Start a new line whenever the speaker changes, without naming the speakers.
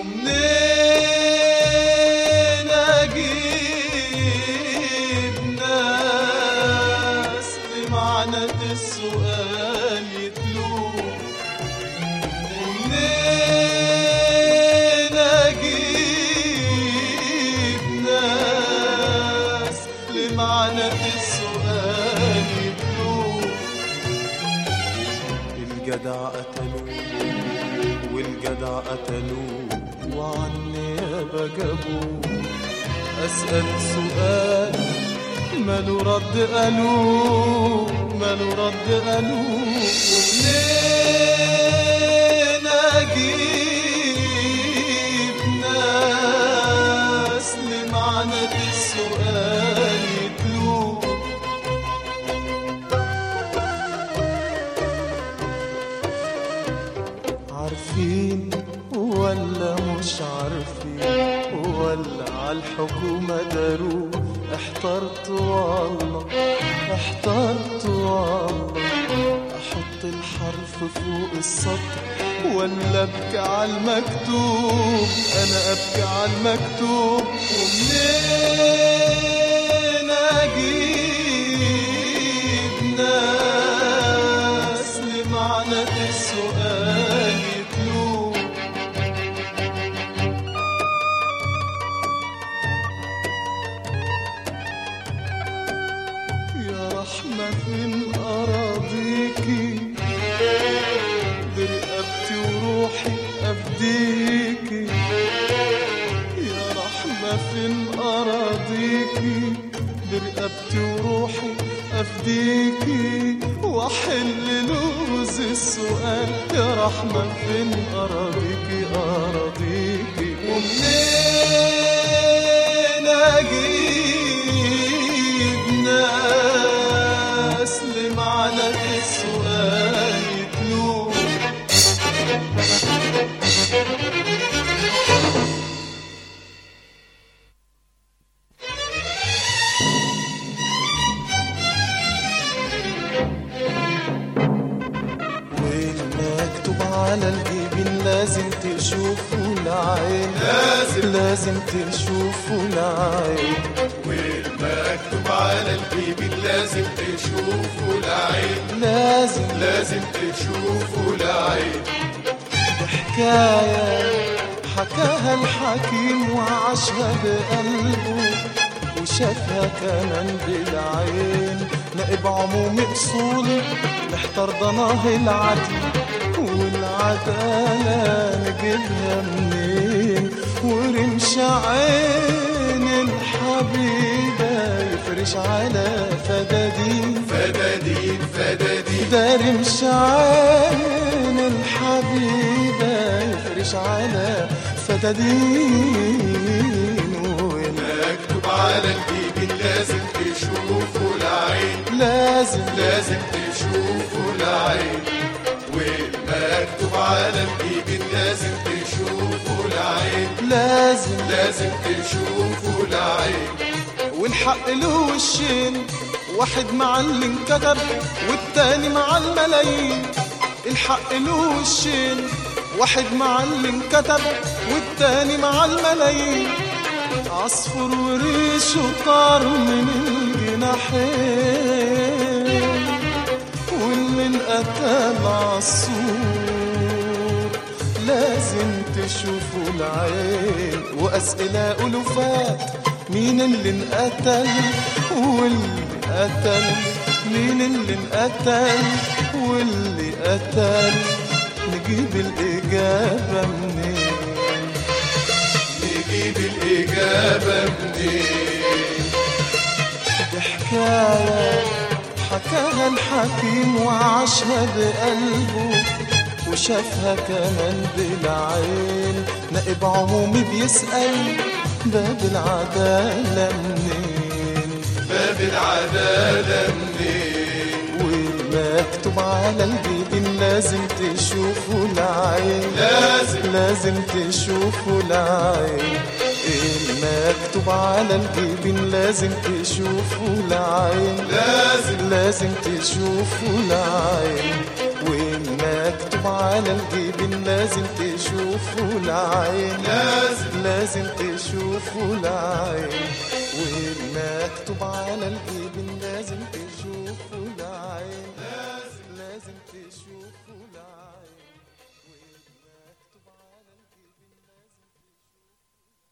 ومنين اجيب ناس لمعنى السؤال يتلوه ومنين اجيب ناس لمعنى السؤال يتلوه الجدع قتلوه والجدع قتلوه وعني بجابوه أسأل سؤال ماله رد قالوه ماله رد قالوه ومنين أجيب ناس لمعنى السؤال يتلوه عارفين ولا مش عارفين ولا عالحكومة داروا احترت والله احترت والله احط الحرف فوق السطر ولا ابكي على المكتوب انا ابكي على المكتوب ومنين اجيب ناس لمعنى السؤال يتلوه يا رحمة فين أراضيكي برقبتي وروحي أفديكي يا رحمة فين أراضيكي برقبتي وروحي أفديكي وأحل لوز السؤال يا رحمة فين أراضيكي أراضيكي ومنين أجيب ناس لمعنى السؤال يتلوه والمكتوب على الجبين لازم تشوفه العين لازم لازم تشوفه العين
والمكتوب على الجبين لازم تشوفه العين
لازم
لازم تشوفه العين
حكاية حكاها الحكيم وعاشها بقلبه وشافها كمان بالعين نائب عمومي أصولي محتار ضناه العدل والعدالة نجيبها منين ورمش عين الحبيبة يفرش على فدادين
فدادين فدادين
ده رمش عين الحبيبة يفرش على فتدين وين
مكتوب على الجبين لازم تشوفه العين
لازم
لازم تشوفه العين والمكتوب على الجبين لازم تشوفه العين
لازم
لازم تشوفه العين
والحق له وشين واحد مع اللي انكتب والتاني مع الملايين الحق له وشين واحد مع اللي انكتب والتاني مع الملايين عصفور وريشه طار من الجناحين واللي انقتل عالسور لازم تشوفوا العين وأسئلة ألوفات مين اللي انقتل واللي قتل مين اللي انقتل واللي قتل نجيب الإجابة منين
نجيب الإجابة منين
دي حكاية حكاها الحكيم وعاشها بقلبه وشافها كمان بالعين نائب عمومي بيسأل باب العدالة منين
باب العدالة منين
والمكتوب على الجبين لازم تشوفوا العين
لازم
لازم تشوفوا العين المكتوب على الجبين لازم تشوفوا العين
لازم
لازم تشوفوا العين والمكتوب مكتوب على الجبين لازم تشوفه العين
لازم.
لازم تشوفه العين والمكتوب على الجبين لازم تشوفه العين لازم تشوفه العين